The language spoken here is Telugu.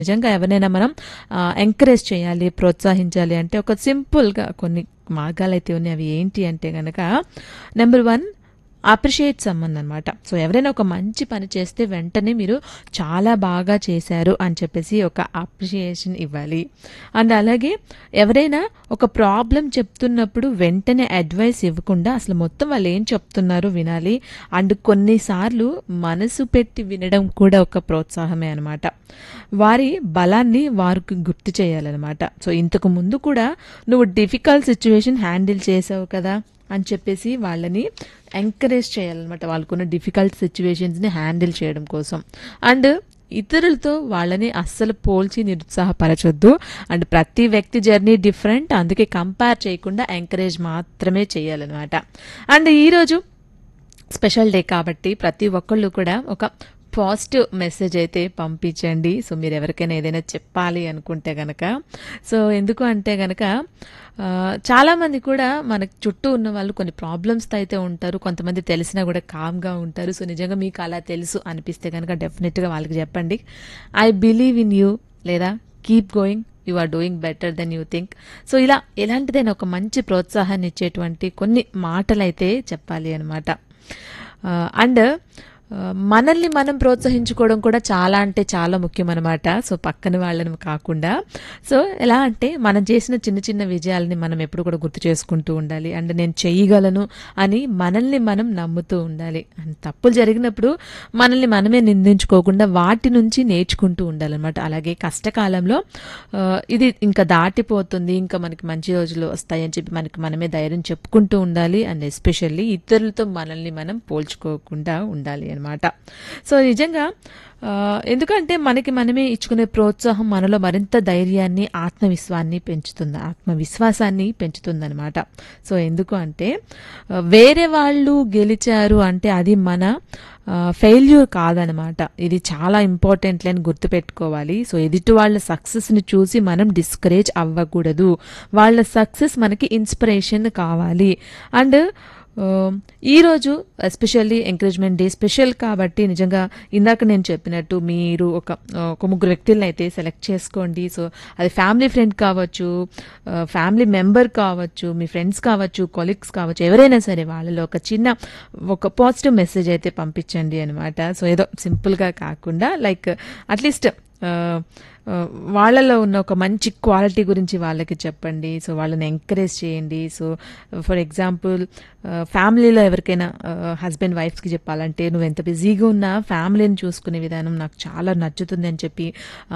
నిజంగా ఎవరినైనా మనం ఎంకరేజ్ చేయాలి ప్రోత్సహించాలి అంటే ఒక సింపుల్గా కొన్ని మార్గాలు అయితే ఉన్నాయి అవి ఏంటి అంటే కనుక నెంబర్ వన్ అప్రిషియేట్ సమ్మన్ అనమాట సో ఎవరైనా ఒక మంచి పని చేస్తే వెంటనే మీరు చాలా బాగా చేశారు అని చెప్పేసి ఒక అప్రిషియేషన్ ఇవ్వాలి అండ్ అలాగే ఎవరైనా ఒక ప్రాబ్లం చెప్తున్నప్పుడు వెంటనే అడ్వైస్ ఇవ్వకుండా అసలు మొత్తం వాళ్ళు ఏం చెప్తున్నారో వినాలి అండ్ కొన్నిసార్లు మనసు పెట్టి వినడం కూడా ఒక ప్రోత్సాహమే అనమాట వారి బలాన్ని వారికి గుర్తు చేయాలన్నమాట సో ఇంతకు ముందు కూడా నువ్వు డిఫికల్ట్ సిచ్యువేషన్ హ్యాండిల్ చేసావు కదా అని చెప్పేసి వాళ్ళని ఎంకరేజ్ చేయాలన్నమాట వాళ్ళకున్న డిఫికల్ట్ సిచ్యువేషన్స్ని హ్యాండిల్ చేయడం కోసం అండ్ ఇతరులతో వాళ్ళని అస్సలు పోల్చి నిరుత్సాహపరచొద్దు అండ్ ప్రతి వ్యక్తి జర్నీ డిఫరెంట్ అందుకే కంపేర్ చేయకుండా ఎంకరేజ్ మాత్రమే చేయాలన్నమాట అండ్ ఈరోజు స్పెషల్ డే కాబట్టి ప్రతి ఒక్కళ్ళు కూడా ఒక పాజిటివ్ మెసేజ్ అయితే పంపించండి సో మీరు ఎవరికైనా ఏదైనా చెప్పాలి అనుకుంటే గనక సో ఎందుకు అంటే గనక ఆ, చాలామంది కూడా మనకు చుట్టూ ఉన్న వాళ్ళు కొన్ని ప్రాబ్లమ్స్తో అయితే ఉంటారు కొంతమంది తెలిసినా కూడా కామ్గా ఉంటారు సో నిజంగా మీకు అలా తెలుసు అనిపిస్తే కనుక డెఫినెట్గా వాళ్ళకి చెప్పండి ఐ బిలీవ్ ఇన్ యూ లేదా keep going you are doing better then you think so ఇలా ఎలాంటిదైనా ఒక మంచి ప్రోత్సాహాన్ని ఇచ్చేటువంటి కొన్ని మాటలు అయితే చెప్పాలి అనమాట అండ్ మనల్ని మనం ప్రోత్సహించుకోవడం కూడా చాలా అంటే చాలా ముఖ్యం అనమాట సో పక్కన వాళ్ళని కాకుండా సో ఎలా అంటే మనం చేసిన చిన్న చిన్న విజయాలని మనం ఎప్పుడు కూడా గుర్తు చేసుకుంటూ ఉండాలి అండ్ నేను చేయగలను అని మనల్ని మనం నమ్ముతూ ఉండాలి అండ్ తప్పులు జరిగినప్పుడు మనల్ని మనమే నిందించుకోకుండా వాటి నుంచి నేర్చుకుంటూ ఉండాలన్నమాట అలాగే కష్టకాలంలో ఆ, ఇది ఇంకా దాటిపోతుంది ఇంకా మనకి మంచి రోజులు వస్తాయని చెప్పి మనకి మనమే ధైర్యం చెప్పుకుంటూ ఉండాలి అండ్ ఎస్పెషల్లీ ఇతరులతో మనల్ని మనం పోల్చుకోకుండా ఉండాలి అనమాట సో నిజంగా ఆ, ఎందుకంటే మనకి మనమే ఇచ్చుకునే ప్రోత్సాహం మనలో మరింత ధైర్యాన్ని ఆత్మవిశ్వాన్ని పెంచుతుంది ఆత్మవిశ్వాసాన్ని పెంచుతుంది సో ఎందుకు అంటే ఆ, వేరే వాళ్ళు గెలిచారు అంటే అది మన ఫెయిల్యూర్ కాదనమాట ఇది చాలా ఇంపార్టెంట్ అని గుర్తుపెట్టుకోవాలి సో ఎదుటి వాళ్ళ సక్సెస్ని చూసి మనం డిస్కరేజ్ అవ్వకూడదు వాళ్ళ సక్సెస్ మనకి ఇన్స్పిరేషన్ కావాలి అండ్ ఆ, ఈరోజు ఎస్పెషల్లీ ఎంకరేజ్మెంట్ డే స్పెషల్ కాబట్టి నిజంగా ఇందాక నేను చెప్పినట్టు మీరు ఒక ఒక ముగ్గురు వ్యక్తులను అయితే సెలెక్ట్ చేసుకోండి సో అది ఫ్యామిలీ ఫ్రెండ్ కావచ్చు ఫ్యామిలీ మెంబర్ కావచ్చు మీ ఫ్రెండ్స్ కావచ్చు కొలీగ్స్ కావచ్చు ఎవరైనా సరే వాళ్ళలో ఒక చిన్న ఒక పాజిటివ్ మెసేజ్ అయితే పంపించండి అనమాట సో ఏదో సింపుల్గా కాకుండా లైక్ అట్లీస్ట్ వాళ్ళలో ఉన్న ఒక మంచి క్వాలిటీ గురించి వాళ్ళకి చెప్పండి సో వాళ్ళని ఎంకరేజ్ చేయండి సో ఫర్ ఎగ్జాంపుల్ ఫ్యామిలీలో ఎవరికైనా హస్బెండ్ వైఫ్స్కి చెప్పాలంటే నువ్వు ఎంత బిజీగా ఉన్నా ఫ్యామిలీని చూసుకునే విధానం నాకు చాలా నచ్చుతుంది అని చెప్పి